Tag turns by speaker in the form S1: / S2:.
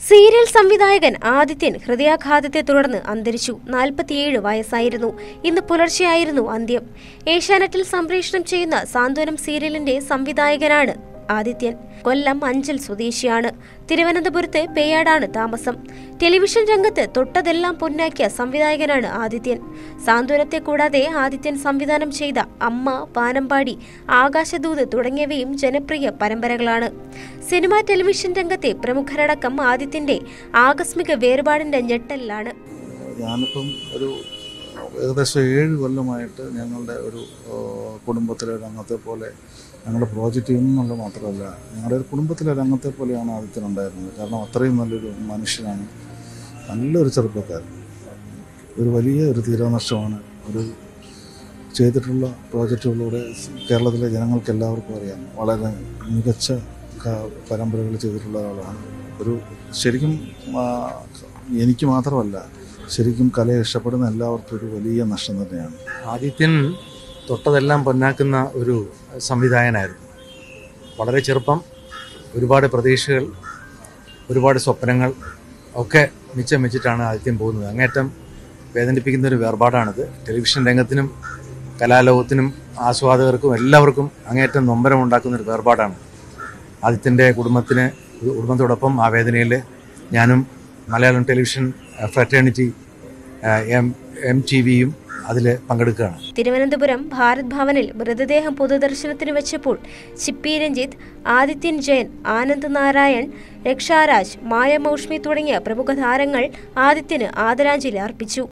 S1: serial സംവിധായകൻ ആദിത്യൻ ഹൃദയാഘാതത്തെ തുടർന്ന് അന്തരിച്ചു നാൽപ്പത്തിയേഴ് വയസ്സായിരുന്നു ഇന്ന് പുലർച്ചെയായിരുന്നു അന്ത്യം ഏഷ്യാനെറ്റിൽ സംപ്രേഷണം ചെയ്യുന്ന സാന്ത്വനം സീരിയലിന്റെ സംവിധായകനാണ് ആദിത്യൻ കൊല്ലം അഞ്ചൽ സ്വദേശിയാണ് തിരുവനന്തപുരത്ത് പേയാടാണ് താമസം ടെലിവിഷൻ രംഗത്ത് തൊട്ടതെല്ലാം പൊന്നാക്കിയ സംവിധായകനാണ് ആദിത്യൻ സാന്ത്വനത്തെ കൂടാതെ ആദിത്യൻ സംവിധാനം ചെയ്ത അമ്മ പാനമ്പാടി ആകാശദൂത് തുടങ്ങിയവയും ജനപ്രിയ പരമ്പരകളാണ് സിനിമ ടെലിവിഷൻ രംഗത്തെ പ്രമുഖരടക്കം ആദിത്യന്റെ ആകസ്മിക വേർപാടിന്റെ ഞെട്ടലിലാണ്
S2: ഞാനിപ്പം ഒരു ഏകദേശം ഏഴ് കൊല്ലമായിട്ട് ഞങ്ങളുടെ ഒരു ആ, കുടുംബത്തിലെ ഒരു അംഗത്തെ പോലെ ഞങ്ങളുടെ പ്രോജക്റ്റ് എന്നുള്ളത് മാത്രമല്ല ഞങ്ങളുടെ ഒരു കുടുംബത്തിലെ ഒരു അംഗത്തെ പോലെയാണ് ആദ്യത്തിനുണ്ടായിരുന്നത് കാരണം അത്രയും നല്ലൊരു മനുഷ്യനാണ് നല്ലൊരു ചെറുപ്പക്കാരൻ ഒരു വലിയ ഒരു തീരനഷ്ടമാണ് ഒരു ചെയ്തിട്ടുള്ള പ്രോജക്റ്റുകളിലൂടെ കേരളത്തിലെ ജനങ്ങൾക്ക് എല്ലാവർക്കും അറിയാം വളരെ മികച്ച ക- പരമ്പരകൾ ചെയ്തിട്ടുള്ള ഒരാളാണ് ഒരു ശരിക്കും ആ, എനിക്ക് മാത്രമല്ല ശരിക്കും കലയെ ഇഷ്ടപ്പെടുന്ന എല്ലാവർക്കും ഒരു വലിയ നഷ്ടം തന്നെയാണ്
S3: ആദിത്യൻ തൊട്ടതെല്ലാം പൊന്നാക്കുന്ന ഒരു സംവിധായകനായിരുന്നു വളരെ ചെറുപ്പം ഒരുപാട് പ്രതീക്ഷകൾ ഒരുപാട് സ്വപ്നങ്ങൾ ഒക്കെ മിച്ചം വെച്ചിട്ടാണ് ആദിത്യൻ പോകുന്നത് അങ്ങേറ്റം വേദനിപ്പിക്കുന്ന ഒരു വേർപാടാണിത് ടെലിവിഷൻ രംഗത്തിനും കലാലോകത്തിനും ആസ്വാദകർക്കും എല്ലാവർക്കും അങ്ങേറ്റം നൊമ്പരമുണ്ടാക്കുന്ന ഒരു വേർപാടാണ് ആദിത്യൻ്റെ കുടുംബത്തിന് കുടുംബത്തോടൊപ്പം ആ വേദനയിൽ ഞാനും Malayalam television fraternity M M T വിയും അതിൽ പങ്കെടുക്കുകയാണ്
S1: തിരുവനന്തപുരം ഭാരത് ഭവനിൽ മൃതദേഹം പൊതുദർശനത്തിന് വെച്ചപ്പോൾ ചിപ്പി രഞ്ജിത്ത് ആദിത്യൻ ജയൻ ആനന്ദ് നാരായൺ രക്ഷാരാജ് മായ മൗഷ്മി തുടങ്ങിയ പ്രമുഖ താരങ്ങൾ ആദിത്യന് ആദരാഞ്ജലി അർപ്പിച്ചു